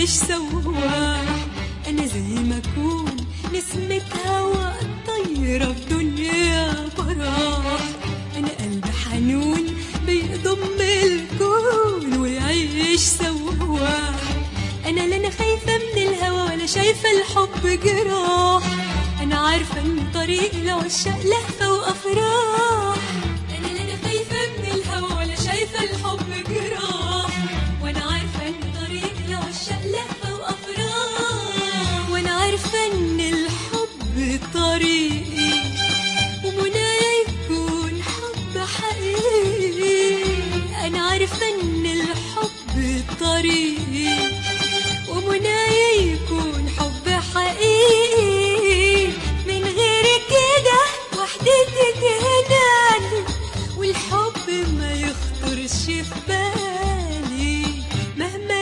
ويعيش سواح انا زي ما اكون نسمة هوا طايرة في دنيا براح انا قلبي حنون بيضم الكون ويعيش سواح انا لا انا خايفة من الهوى ولا شايفة الحب جراح انا عارفة ان طريق العشاق لهفة وافراح انا لا انا خايفة من الهوى ولا شايفة الحب جراح وانا عارفة ان طريق العشاق لهفة وافراح وانا عارفة ان الحب طريقي ومنايا يكون حب حقيقي انا عارفة ان الحب طريقي ومنايا يكون حب حقيقي من غير كده وحدتك هنالي والحب ما يخطرش في بالي مهما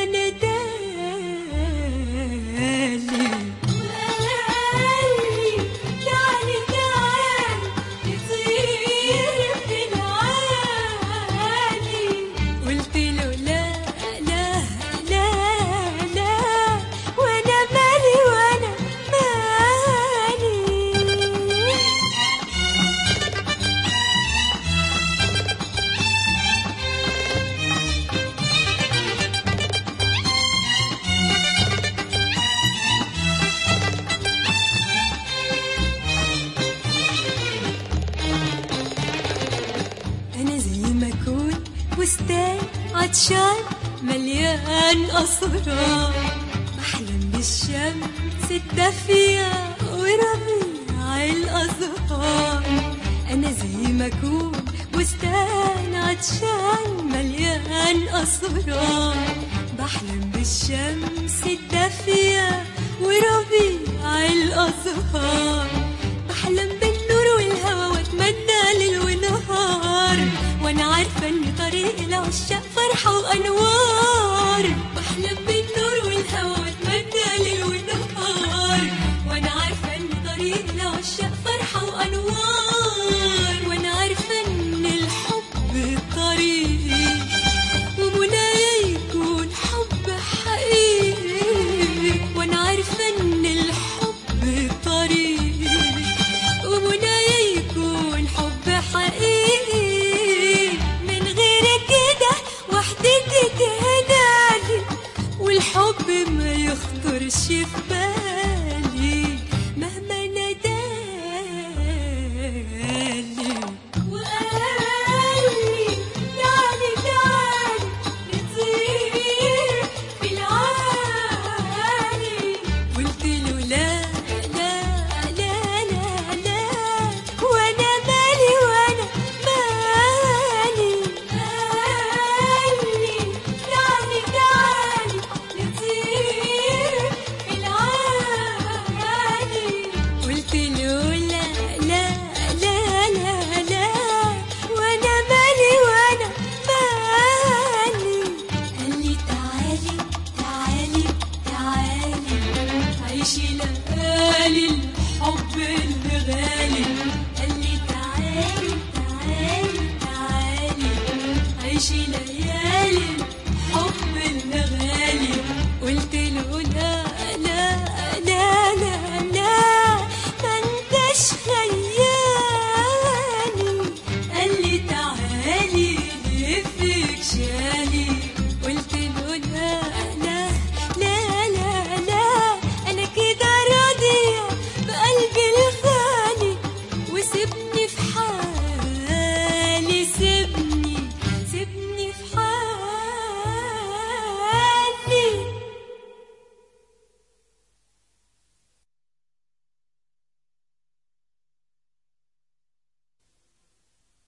ندالي وقالي تعالي تعالي نطير في العالي قلت له لا لا لا لا وانا مالي وانا مالي أنا زي ما أكون بستان عطشان مليان أسرار بحلم بالشمس الدافية وربيع الأزهار أنا زي ما أكون بستان عطشان مليان أسرار بحلم بالشمس الدافية وربيع الأزهار بحلم بالنور والهوى واتمنى ليل ونهار وانا عارفه ان طريق العشاق فرحه وانوار بحلم بالنور والهوى واتمنى ليل ونهار وانا عارفه ان طريق العشاق فرحه وانوار وانا عارفه ان الحب طريقي ومنايا يكون حب حقيقي وانا عارفه ان الحب طريقي ومنايا يكون حب حقيقي من غير كده وحدتك هنالي والحب ما يخطرش في بالي مهما ندالي وقالي تعالي تعالي نطير في العالي قلت له لا لا لا لا لا وانا مالي وانا مالي قالي تعالي تعالي نطير في العالي قلت له لا لا لا لا لا وانا مالي وانا مالي قال لي تعالي تعالي تعالي عيشي ليالي الحب اللي غالي قال لي تعالي تعالي تعالي عيشي ليالي الحب